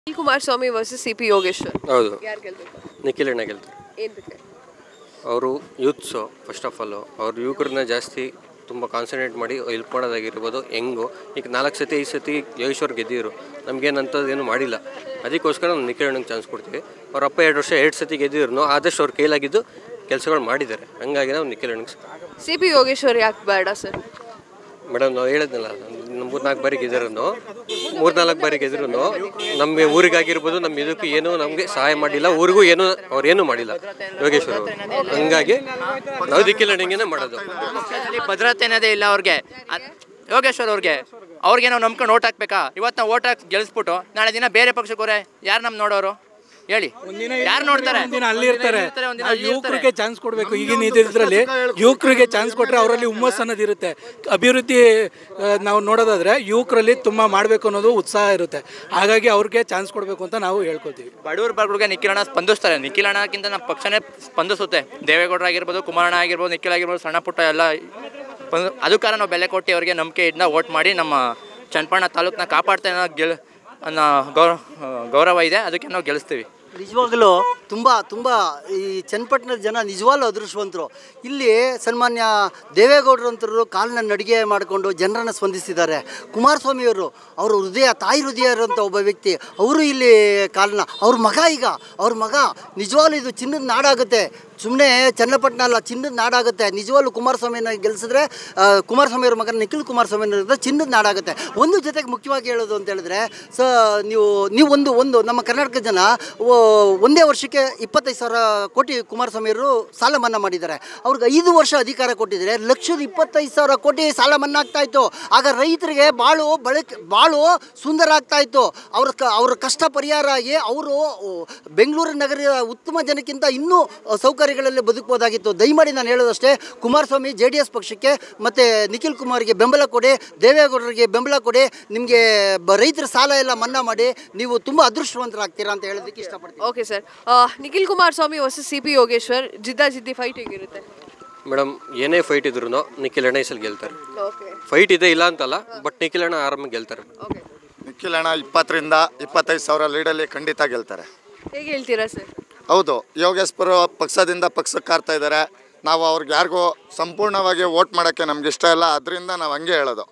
Nikhil Kumaraswamy versus C P Yogeshwar ಹೌದು ಯಾರು ಗೆಲ್ಬೇಕು ನಿಖಿಲ್ ಅಣ್ಣ ಗೆಲ್ತಾರೆ ಏನ್ ಬಿಟ್ಟೆ ಅವರು ಯೂತ್ಸು ಫಸ್ಟ್ ಆಫ್ ಆಲು ಅವ್ರು ಯುವಕರನ್ನ ಜಾಸ್ತಿ ತುಂಬ ಕಾನ್ಸಂಟ್ರೇಟ್ ಮಾಡಿ ಹೆಲ್ಪ್ ಮಾಡೋದಾಗಿರ್ಬೋದು ಹೆಂಗು ಈಗ ನಾಲ್ಕು ಸತಿ ಐದು ಸತಿ ಯೋಗೇಶ್ವರ್ ಗೆದ್ದಿದ್ರು ನಮಗೇನಂಥದ್ದು ಏನು ಮಾಡಿಲ್ಲ ಅದಕ್ಕೋಸ್ಕರ ನಾವು ನಿಖಿಲ್ ಅಣ್ಣಂಗೆ ಚಾನ್ಸ್ ಕೊಡ್ತೀವಿ ಅವ್ರ ಅಪ್ಪ ಎರಡು ವರ್ಷ ಎರಡು ಸತಿ ಗೆದ್ದಿದ್ರು ಆದಷ್ಟು ಅವ್ರ ಕೈಲಾಗಿದ್ದು ಕೆಲಸಗಳು ಮಾಡಿದ್ದಾರೆ ಹಂಗಾಗಿ ನಾವು ನಿಖಿಲ್ ಅಣ್ಣಗೆ ಸಿ ಪಿ ಯೋಗೇಶ್ವರ್ ಯಾಕೆ ಬೇಡ ಸರ್ ಮೇಡಮ್ ನಾವು ಹೇಳಿದ್ನಲ್ಲ ಮೂರ್ನಾಲ್ಕು ಬಾರಿ ಗೆದ್ದಿರೋ ಮೂರ್ನಾಲ್ಕು ಬಾರಿ ಗೆದ್ರು ನಮಗೆ ಊರಿಗಾಗಿರ್ಬೋದು ನಮ್ಮ ಇದಕ್ಕೂ ಏನೂ ನಮಗೆ ಸಹಾಯ ಮಾಡಿಲ್ಲ ಊರಿಗೂ ಏನೂ ಅವ್ರು ಏನೂ ಮಾಡಿಲ್ಲ ಯೋಗೇಶ್ವರ್ ಅವರು ಹಂಗಾಗಿ ನಾವು ದಿಕ್ಕಿಲ್ಲ ಅಣ್ಣಂಗೆನೇ ಮಾಡೋದು ಪಕ್ಷದಲ್ಲಿ ಭದ್ರತೆ ಅನ್ನೋದೇ ಇಲ್ಲ ಅವ್ರಿಗೆ ಅದ್- ಯೋಗೇಶ್ವರ್ ಅವ್ರಿಗೆ ಅವ್ರಿಗೆ ನಾವು ನಂಬ್ಕೊಂಡು ಓಟ್ ಹಾಕ್ಬೇಕಾ ಇವತ್ತು ನಾವು ಓಟ್ ಹಾಕಿ ಗೆಲ್ಲಿಸ್ಬಿಟ್ಟು ನಾಳೆ ದಿನ ಬೇರೆ ಪಕ್ಷಕ್ಕೆ ಹೋರೆ ಯಾರು ನಮ್ಮ ನೋಡೋರು ಹೇಳಿ ಯಾರು ನೋಡ್ತಾರೆ ಒಂದಿನ ಅಲ್ಲಿ ಇರ್ತಾರೆ ಇರ್ತಾರೆ, ಒಂದಿನ ನಾವು ಅಲ್ಲಿ ಇರ್ತಾರೆ. ಯುವಕರಿಗೆ ಚಾನ್ಸ್ ಕೊಡಬೇಕು ಈಗಿನ ಇದರಲ್ಲಿ ಯುವಕರಿಗೆ ಚಾನ್ಸ್ ಕೊಟ್ಟರೆ ಅವರಲ್ಲಿ ಹುಮ್ಮಸ್ ಅನ್ನೋದು ಇರುತ್ತೆ ಅಭಿವೃದ್ಧಿ ಆ, ನಾವು ನೋಡೋದಾದ್ರೆ ಯುವಕರಲ್ಲಿ ತುಂಬ ಮಾಡಬೇಕು ಅನ್ನೋದು ಉತ್ಸಾಹ ಇರುತ್ತೆ ಹಾಗಾಗಿ ಅವ್ರಿಗೆ ಚಾನ್ಸ್ ಕೊಡಬೇಕು ಅಂತ ನಾವು ಹೇಳ್ಕೊತೀವಿ ಬಡವ್ರ ಬಗ್ಗರಿಗೆ ನಿಖಿಲಣ್ಣ ಸ್ಪಂದಿಸ್ತಾರೆ ನಿಖಿಲಣ್ಣಕ್ಕಿಂತ ನಮ್ಮ ಪಕ್ಷನೇ ಸ್ಪಂದಿಸುತ್ತೆ ದೇವೇಗೌಡರು ಆಗಿರ್ಬೋದು ಕುಮಾರಣ್ಣ ಆಗಿರ್ಬೋದು ನಿಖಿಲ್ ಆಗಿರ್ಬೋದು ಸಣ್ಣ ಪುಟ್ಟ ಎಲ್ಲ ಸ್ಪಂದ- ಅದು ಕಾರಣ ನಾವು ಬೆಲೆ ಕೊಟ್ಟು ಅವರಿಗೆ ನಂಬಿಕೆಯಿಂದ ವೋಟ್ ಮಾಡಿ ನಮ್ಮ ಚನ್ನಪಣ್ಣ ತಾಲೂಕನ್ನ ಕಾಪಾಡ್ತೇನೆ ಅನ್ನೋ ಗೆಲ್ ಅನ್ನೋ ಗೌರವ ಗೌರವ ಇದೆ ಅದಕ್ಕೆ ನಾವು ಗೆಲ್ಲಿಸ್ತೀವಿ ನಿಜವಾಗಲೂ ತುಂಬ ತುಂಬ ಈ ಚನ್ನಪಟ್ಟಣದ ಜನ ನಿಜವಾಗ್ಲೂ ಅದೃಷ್ಟವಂತರು ಇಲ್ಲಿ ಸನ್ಮಾನ್ಯ ದೇವೇಗೌಡರಂತರು ಕಾಲಿನ ನಡಿಗೆ ಮಾಡಿಕೊಂಡು ಜನರನ್ನು ಸ್ಪಂದಿಸಿದ್ದಾರೆ ಕುಮಾರಸ್ವಾಮಿಯವರು ಅವರು ಹೃದಯ ತಾಯಿ ಹೃದಯ ಇರುವಂಥ ಒಬ್ಬ ವ್ಯಕ್ತಿ ಅವರು ಇಲ್ಲಿ ಕಾಲನ್ನ ಅವ್ರ ಮಗ ಈಗ ಅವ್ರ ಮಗ ನಿಜವಾಗ್ಲೂ ಇದು ಚಿನ್ನದ ನಾಡಾಗುತ್ತೆ ಸುಮ್ಮನೆ ಚನ್ನಪಟ್ಟಣ ಅಲ್ಲ ಚಿನ್ನದ ನಾಡಾಗುತ್ತೆ ನಿಜವಾಗ್ಲೂ ಕುಮಾರಸ್ವಾಮಿನ ಗೆಲ್ಲಿಸಿದ್ರೆ ಆ, ಕುಮಾರಸ್ವಾಮಿ ಅವ್ರ ಮಗನ ನಿಖಿಲ್ ಕುಮಾರಸ್ವಾಮಿ ಇರೋದು ಚಿನ್ನದ ನಾಡಾಗುತ್ತೆ ಒಂದು ಜೊತೆಗೆ ಮುಖ್ಯವಾಗಿ ಹೇಳೋದು ಅಂತ ಹೇಳಿದ್ರೆ ಸ ನೀವು ನೀವು ಒಂದು ಒಂದು ನಮ್ಮ ಕರ್ನಾಟಕ ಜನ ಓ, ಒಂದೇ ವರ್ಷಕ್ಕೆ ಇಪ್ಪತ್ತೈದು ಸಾವಿರ ಕೋಟಿ ಕುಮಾರಸ್ವಾಮಿಯವರು ಸಾಲ ಮನ್ನಾ ಮಾಡಿದ್ದಾರೆ ಅವ್ರಿಗೆ ಐದು ವರ್ಷ ಅಧಿಕಾರ ಕೊಟ್ಟಿದ್ದಾರೆ ಲಕ್ಷದ ಇಪ್ಪತ್ತೈದು ಸಾವಿರ ಕೋಟಿ ಸಾಲ ಮನ್ನಾ ಆಗ್ತಾ ಇತ್ತು ಆಗ ರೈತರಿಗೆ ಬಾಳು ಬಳಕೆ ಬಾಳು ಸುಂದರ ಆಗ್ತಾ ಇತ್ತು ಅವ್ರ ಕ ಅವ್ರ ಕಷ್ಟ ಪರಿಹಾರ ಆಗಿ ಅವರು ಬೆಂಗಳೂರು ನಗರದ ಉತ್ತಮ ಜನಕ್ಕಿಂತ ಇನ್ನೂ ಸೌಕರ್ಯಗಳಲ್ಲಿ ಬದುಕಬಹುದಾಗಿತ್ತು ದಯಮಾಡಿ ನಾನು ಹೇಳೋದಷ್ಟೇ ಕುಮಾರಸ್ವಾಮಿ ಜೆ ಡಿ ಎಸ್ ಪಕ್ಷಕ್ಕೆ ಮತ್ತು ನಿಖಿಲ್ ಕುಮಾರ್ಗೆ ಬೆಂಬಲ ಕೊಡಿ ದೇವೇಗೌಡರಿಗೆ ಬೆಂಬಲ ಕೊಡಿ ನಿಮಗೆ ಬ ರೈತರ ಸಾಲ ಎಲ್ಲ ಮನ್ನಾ ಮಾಡಿ ನೀವು ತುಂಬ ಅದೃಷ್ಟವಂತರಾಗ್ತೀರಾ ಅಂತ ಹೇಳೋದಕ್ಕೆ ಇಷ್ಟಪಡ್ತೀನಿ okay sir Nikhil Kumaraswamy versus C P Yogeshwar ಜಿದ್ದ ಜಿದ್ದಿ ಫೈಟ್ ಹೇಗಿರುತ್ತೆ ಮೇಡಮ್ ಏನೇ ಫೈಟ್ ಇದ್ರು ನಿಖಿಲ್ ಅಣ್ಣ ಈ ಸಲ ಗೆಲ್ತಾರೆ ಓಕೆ ಫೈಟ್ ಇದೆ ಇಲ್ಲ ಅಂತಲ್ಲ ಬಟ್ ನಿಖಿಲ್ ಅಣ್ಣ ಆರಾಮಾಗಿ ಗೆಲ್ತಾರೆ ಓಕೆ ನಿಖಿಲ್ ಅಣ್ಣ ಇಪ್ಪತ್ತರಿಂದ ಇಪ್ಪತ್ತೈದು ಸಾವಿರ ಲೀಡಲ್ಲಿ ಖಂಡಿತ ಗೆಲ್ತಾರೆ ಹೇಗೆ ಹೇಳ್ತೀರಾ ಸರ್ ಹೌದು ಯೋಗೇಶ್ವರ ಪಕ್ಷದಿಂದ ಪಕ್ಷಕ್ಕೆ ಕಾರ್ತಾ ಇದ್ದಾರೆ ನಾವು ಅವ್ರಿಗೆ ಯಾರಿಗೂ ಸಂಪೂರ್ಣವಾಗಿ ವೋಟ್ ಮಾಡೋಕ್ಕೆ ನಮ್ಗೆ ಇಷ್ಟ ಇಲ್ಲ ಅದರಿಂದ ನಾವು ಹಂಗೆ ಹೇಳೋದು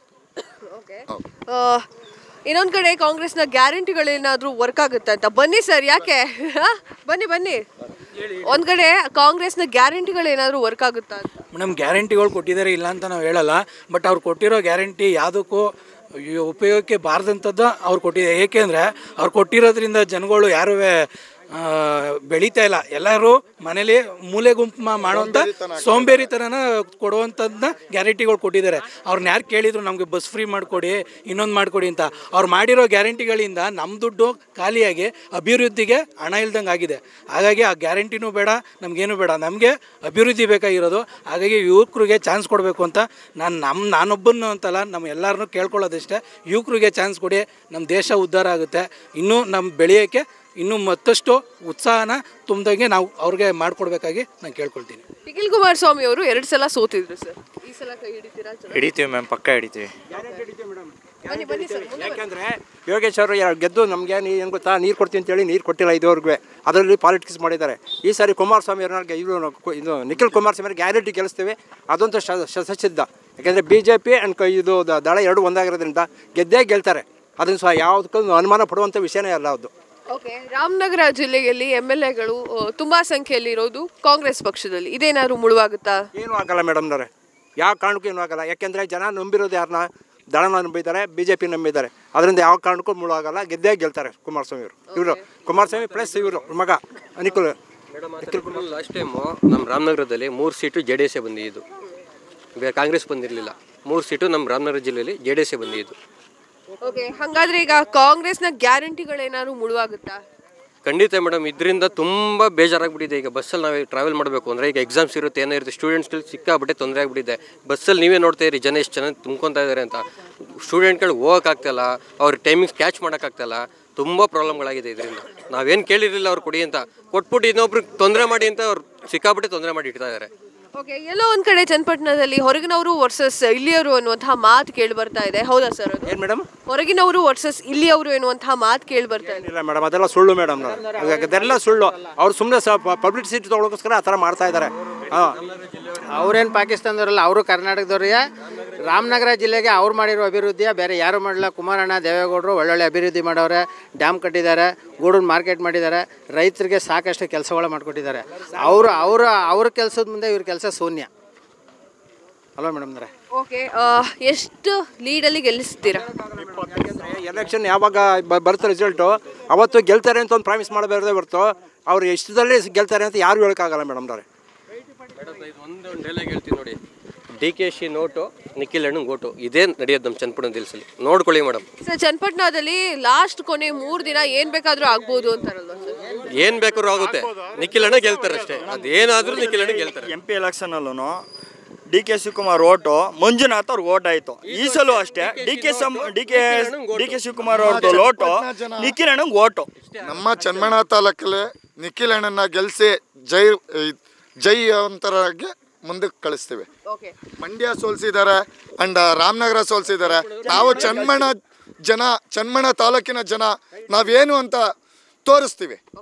ಓಕೆ ಇನ್ನೊಂದು ಕಡೆ ಕಾಂಗ್ರೆಸ್ನ ಗ್ಯಾರಂಟಿಗಳೇನಾದರೂ ವರ್ಕ್ ಆಗುತ್ತೆ ಅಂತ ಬನ್ನಿ ಸರ್ ಯಾಕೆ ಹಾ? ಬನ್ನಿ ಬನ್ನಿ ಒಂದು ಕಡೆ ಕಾಂಗ್ರೆಸ್ನ ಗ್ಯಾರಂಟಿಗಳೇನಾದರೂ ವರ್ಕ್ ಆಗುತ್ತಾ ಅಂತ ಮೇಡಮ್ ಗ್ಯಾರಂಟಿಗಳು ಕೊಟ್ಟಿದ್ದಾರೆ ಇಲ್ಲ ಅಂತ ನಾವು ಹೇಳಲ್ಲ ಬಟ್ ಅವ್ರು ಕೊಟ್ಟಿರೋ ಗ್ಯಾರಂಟಿ ಯಾವುದಕ್ಕೂ ಈ ಉಪಯೋಗಕ್ಕೆ ಬಾರ್ದಂಥದ್ದು ಅವ್ರು ಕೊಟ್ಟಿದ್ದಾರೆ ಏಕೆಂದರೆ ಅವ್ರು ಕೊಟ್ಟಿರೋದ್ರಿಂದ ಜನಗಳು ಯಾರೂ ಬೆಳೀತಾ ಇಲ್ಲ ಎಲ್ಲರೂ ಮನೇಲಿ ಮೂಲೆ ಗುಂಪು ಮಾ- ಮಾಡೋಂಥ ಸೋಂಬೇರಿತನನ ಕೊಡುವಂಥದ್ದನ್ನ ಗ್ಯಾರಂಟಿಗಳು ಕೊಟ್ಟಿದ್ದಾರೆ ಅವ್ರನ್ನ ಯಾರು ಕೇಳಿದ್ರು ನಮಗೆ ಬಸ್ ಫ್ರೀ ಮಾಡಿಕೊಡಿ ಇನ್ನೊಂದು ಮಾಡಿಕೊಡಿ ಅಂತ ಅವ್ರು ಮಾಡಿರೋ ಗ್ಯಾರಂಟಿಗಳಿಂದ ನಮ್ಮ ದುಡ್ಡು ಖಾಲಿಯಾಗಿ ಅಭಿವೃದ್ಧಿಗೆ ಹಣ ಇಲ್ದಂಗೆ ಆಗಿದೆ ಹಾಗಾಗಿ ಆ ಗ್ಯಾರಂಟಿನೂ ಬೇಡ ನಮಗೇನು ಬೇಡ ನಮಗೆ ಅಭಿವೃದ್ಧಿ ಬೇಕಾಗಿರೋದು ಹಾಗಾಗಿ ಯುವಕರಿಗೆ ಚಾನ್ಸ್ ಕೊಡಬೇಕು ಅಂತ ನಾನು ನಮ್ಮ ನಾನೊಬ್ಬನು ಅಂತಲ್ಲ ನಮ್ಮ ಎಲ್ಲರನ್ನೂ ಕೇಳ್ಕೊಳ್ಳೋದಿಷ್ಟೇ ಯುವಕರಿಗೆ ಚಾನ್ಸ್ ಕೊಡಿ ನಮ್ಮ ದೇಶ ಉದ್ಧಾರ ಆಗುತ್ತೆ ಇನ್ನೂ ನಮ್ಮ ಬೆಳೆಯೋಕ್ಕೆ ಇನ್ನೂ ಮತ್ತಷ್ಟು ಉತ್ಸಾಹನ ತುಂಬ್ದಂಗೆ ನಾವು ಅವ್ರಿಗೆ ಮಾಡಿಕೊಡ್ಬೇಕಾಗಿ ನಾನು ಕೇಳ್ಕೊಳ್ತೀನಿ ನಿಖಿಲ್ ಕುಮಾರಸ್ವಾಮಿ ಅವರು ಎರಡು ಸಲ ಸೋತಿದ್ರು ಸರ್ ಈ ಸಲ ಕೈ ಹಿಡಿತೀರಾ ಚೆನ್ನಾಗಿ? ಹಿಡಿತೀವಿ ಮ್ಯಾಮ್ ಪಕ್ಕ ಹಿಡಿತೀವಿ ಬನ್ನಿ ಬನ್ನಿ ಸರ್ ಯಾಕಂದರೆ ಯೋಗೇಶ್ವರು ಯಾರು ಗೆದ್ದು ನಮಗೆ ನೀ ಏನು ಗೊತ್ತಾ ನೀರು ಕೊಡ್ತೀನಿ ಅಂತೇಳಿ ನೀರು ಕೊಟ್ಟಿಲ್ಲ ಇದುವರೆಗೂ ಅದರಲ್ಲಿ ಪಾಲಿಟಿಕ್ಸ್ ಮಾಡಿದ್ದಾರೆ ಈ ಸಾರಿ ಕುಮಾರಸ್ವಾಮಿ ಅವ್ರನ್ನ ಇವರು ಇದು ನಿಖಿಲ್ ಕುಮಾರಸ್ವಾಮಿ ಅವ್ರಿಗೆ ಗ್ಯಾರಂಟಿ ಗೆಲ್ಲಿಸ್ತೀವಿ ಅದಂತೂ ಶ ಶತಸಿದ್ಧ ಯಾಕೆಂದರೆ ಬಿ ಜೆ ಪಿ ಆ್ಯಂಡ್ ಇದು ದ- ದಳ ಎರಡು ಒಂದಾಗಿರೋದ್ರಿಂದ ಗೆದ್ದೇ ಗೆಲ್ತಾರೆ ಅದನ್ನು ಸಹ ಯಾವುದಕ್ಕೂ ಅನುಮಾನ ಪಡುವಂಥ ವಿಷಯನೇ ಅಲ್ಲ ಅದು ಓಕೆ ರಾಮನಗರ ಜಿಲ್ಲೆಯಲ್ಲಿ ಎಮ್ ಎಲ್ ಎಗಳು ತುಂಬಾ ಸಂಖ್ಯೆಯಲ್ಲಿ ಇರೋದು ಕಾಂಗ್ರೆಸ್ ಪಕ್ಷದಲ್ಲಿ ಇದೇನಾದ್ರು ಮುಳುವಾಗುತ್ತಾ ಏನೂ ಆಗಲ್ಲ ಮೇಡಮ್ನವ್ರೆ ಯಾವ ಕಾರಣಕ್ಕೂ ಏನೂ ಆಗಲ್ಲ ಯಾಕೆಂದರೆ ಜನ ನಂಬಿರೋದು ಯಾರನ್ನ ದಳನ ನಂಬಿದ್ದಾರೆ ಬಿ ಜೆ ಪಿ ನಂಬಿದ್ದಾರೆ ಅದರಿಂದ ಯಾವ ಕಾರಣಕ್ಕೂ ಮುಳು ಆಗಲ್ಲ ಗೆದ್ದೇ ಗೆಲ್ತಾರೆ ಕುಮಾರಸ್ವಾಮಿ ಅವರು ಇವರು ಕುಮಾರಸ್ವಾಮಿ ಪ್ಲಸ್ ಇವರು ಮಗ ಅನಿಕುಲ್ ಲಾಸ್ಟ್ ಟೈಮು ನಮ್ಮ ರಾಮನಗರದಲ್ಲಿ ಮೂರು ಸೀಟು ಜೆ ಡಿ ಎಸ್ಸೇ ಬಂದಿದ್ದು ಬೇರೆ ಕಾಂಗ್ರೆಸ್ ಬಂದಿರಲಿಲ್ಲ ಮೂರು ಸೀಟು ನಮ್ಮ ರಾಮನಗರ ಜಿಲ್ಲೆಯಲ್ಲಿ ಜೆ ಡಿ ಎಸ್ಸೇ ಬಂದಿದ್ದು ಓಕೆ ಹಂಗಾದ್ರೆ ಈಗ ಕಾಂಗ್ರೆಸ್ನ ಗ್ಯಾರಂಟಿಗಳೇನಾದ್ರು ಮುಳುವಾಗುತ್ತಾ ಖಂಡಿತ ಮೇಡಮ್ ಇದರಿಂದ ತುಂಬ ಬೇಜಾರಾಗ್ಬಿಟ್ಟಿದೆ ಈಗ ಬಸ್ಸಲ್ಲಿ ನಾವು ಟ್ರಾವೆಲ್ ಮಾಡಬೇಕು ಅಂದರೆ ಈಗ ಎಕ್ಸಾಮ್ಸ್ ಇರುತ್ತೆ ಏನೋ ಇರುತ್ತೆ ಸ್ಟೂಡೆಂಟ್ಸ್ಗಳು ಸಿಕ್ಕಾಬಿಟ್ಟೆ ತೊಂದರೆ ಆಗಿಬಿಟ್ಟಿದೆ ಬಸ್ಸಲ್ಲಿ ನೀವೇ ನೋಡ್ತಾ ಇರಿ ಜನ ಎಷ್ಟು ಚೆನ್ನಾಗಿ ತುಂಬ್ಕೊತಾ ಇದ್ದಾರೆ ಅಂತ ಸ್ಟೂಡೆಂಟ್ಗಳು ಹೋಗೋಕ್ಕಾಗ್ತಾಯಿಲ್ಲ ಅವ್ರ ಟೈಮಿಂಗ್ಸ್ ಕ್ಯಾಚ್ ಮಾಡೋಕ್ಕಾಗ್ತಾಯಿಲ್ಲ ತುಂಬ ಪ್ರಾಬ್ಲಮ್ಗಳಾಗಿದೆ ಇದರಿಂದ ನಾವೇನು ಕೇಳಿರಲಿಲ್ಲ ಅವ್ರು ಕೊಡಿ ಅಂತ ಕೊಟ್ಬಿಟ್ಟು ಇನ್ನೊಬ್ರಿಗೆ ತೊಂದರೆ ಮಾಡಿ ಅಂತ ಅವ್ರು ಸಿಕ್ಕಾಬಿಟ್ಟೆ ತೊಂದರೆ ಮಾಡಿ ಇಡ್ತಾ ಇದ್ದಾರೆ ಓಕೆ ಎಲ್ಲೋ ಒಂದ್ ಕಡೆ ಚನ್ನಪಟ್ಟಣದಲ್ಲಿ ಹೊರಗಿನವರು ವರ್ಸಸ್ ಇಲ್ಲಿಯವರು ಅನ್ನುವಂತಹ ಮಾತು ಕೇಳಿ ಬರ್ತಾ ಇದೆ ಹೌದಾ ಸರ್ ಅದು ಏನು ಮೇಡಮ್ ಹೊರಗಿನವರು ವರ್ಸಸ್ ಇಲ್ಲಿಯವರು ಎನ್ನುವಂತಹ ಮಾತು ಕೇಳಿ ಬರ್ತಾ ಇದೆ ಇಲ್ಲ ಮೇಡಮ್ ಅದೆಲ್ಲ ಸುಳ್ಳು ಮೇಡಮ್ ಅದೆಲ್ಲ ಸುಳ್ಳು ಅವ್ರು ಸುಮ್ಮನೆ ಪಬ್ಲಿಸಿಟಿ ತೊಗೊಳಕೋಸ್ಕರ ಆ ಥರ ಮಾಡ್ತಾ ಇದ್ದಾರೆ ಹಾಂ ಅವ್ರೇನು ಪಾಕಿಸ್ತಾನದವರಲ್ಲ ಅವರು ಕರ್ನಾಟಕದವ್ರಿಗೆ ರಾಮನಗರ ಜಿಲ್ಲೆಗೆ ಅವ್ರು ಮಾಡಿರೋ ಅಭಿವೃದ್ಧಿಯ ಬೇರೆ ಯಾರು ಮಾಡಲ್ಲ ಕುಮಾರಣ್ಣ ದೇವೇಗೌಡರು ಒಳ್ಳೊಳ್ಳೆ ಅಭಿವೃದ್ಧಿ ಮಾಡವ್ರೆ ಡ್ಯಾಮ್ ಕಟ್ಟಿದ್ದಾರೆ ಗೂಡೂರು ಮಾರ್ಕೆಟ್ ಮಾಡಿದ್ದಾರೆ ರೈತರಿಗೆ ಸಾಕಷ್ಟು ಕೆಲಸಗಳು ಮಾಡಿಕೊಟ್ಟಿದ್ದಾರೆ ಅವರು ಅವರ ಅವ್ರ ಕೆಲಸದ ಮುಂದೆ ಇವ್ರ ಕೆಲಸ ಶೂನ್ಯ ಅಲ್ವಾ ಮೇಡಮ್ನವ್ರೆ ಓಕೆ ಎಷ್ಟು ಲೀಡಲ್ಲಿ ಗೆಲ್ಲಿಸ್ತೀರಾ ಎಲೆಕ್ಷನ್ ಯಾವಾಗ ಬ- ಬರುತ್ತೆ ರಿಸಲ್ಟು ಅವತ್ತು ಗೆಲ್ತಾರೆ ಅಂತ ಒಂದು ಪ್ರಾಮಿಸ್ ಮಾಡಬಾರ್ದೇ ಹೊರ್ತು ಅವ್ರು ಎಷ್ಟದಲ್ಲಿ ಗೆಲ್ತಾರೆ ಅಂತ ಯಾರು ಹೇಳೋಕ್ಕಾಗಲ್ಲ ಮೇಡಮ್ನವ್ರೆ ಒಂದು ಡೈಲಾಗ್ ಹೇಳ್ತೀನಿ ನೋಡಿ D K Shi note Nikhil ಅಣ್ಣಂಗೆ ಓಟು ಇದೇ ನಡೆಯೋದು ನಮ್ಮ ಚನ್ನಪಟ್ಟಣ ದಿಲ್ಸಲ್ಲಿ ನೋಡ್ಕೊಳ್ಳಿ ಮೇಡಮ್ ಸರ್ ಚನ್ನಪಟ್ಟಣದಲ್ಲಿ ಲಾಸ್ಟ್ ಕೊನೆ ಮೂರು ದಿನ ಏನ್ ಬೇಕಾದ್ರೂ ಆಗ್ಬೋದು ಅಂತಾರಲ್ವಾ ಸರ್ ಏನು ಬೇಕಾದ್ರೂ ಆಗುತ್ತೆ ನಿಖಿಲ್ ಅಣ್ಣ ಗೆಲ್ತಾರೆ ಅಷ್ಟೇ ಅದೇನಾದರೂ ನಿಖಿಲ್ ಅಣ್ಣ ಗೆಲ್ತಾರೆ ಎಂ ಪಿ ಎಲೆಕ್ಷನಲ್ಲೂ D K Shivakumar vote Manjunath ಅವ್ರಿಗೆ ಓಟ್ ಆಯ್ತು ಈ ಸಲ ಅಷ್ಟೇ ಡಿ ಕೆ ಸಮ್ D K D K Shivakumar ಅವ್ರದ್ದು ಲೋಟು ನಿಖಿಲ್ ಅಣ್ಣಂಗೆ ಓಟು ನಮ್ಮ ಚನ್ಮಣ ತಾಲೂಕಲ್ಲಿ ನಿಖಿಲ್ ಅಣ್ಣನ ಗೆಲ್ಲಿಸಿ ಜೈ ಜೈ ಅಂತರಾಗಿ ಮುಂದಕ್ಕೆ ಕಳಿಸ್ತೀವಿ ಓಕೆ ಮಂಡ್ಯ ಸೋಲ್ಸಿದ್ದಾರೆ ಅಂಡ್ ರಾಮನಗರ ಸೋಲ್ಸಿದ್ದಾರೆ ನಾವು ಚನ್ಮಣ ಜನ ಚನ್ಮಣ ತಾಲೂಕಿನ ಜನ ನಾವೇನು ಅಂತ ತೋರಿಸ್ತೀವಿ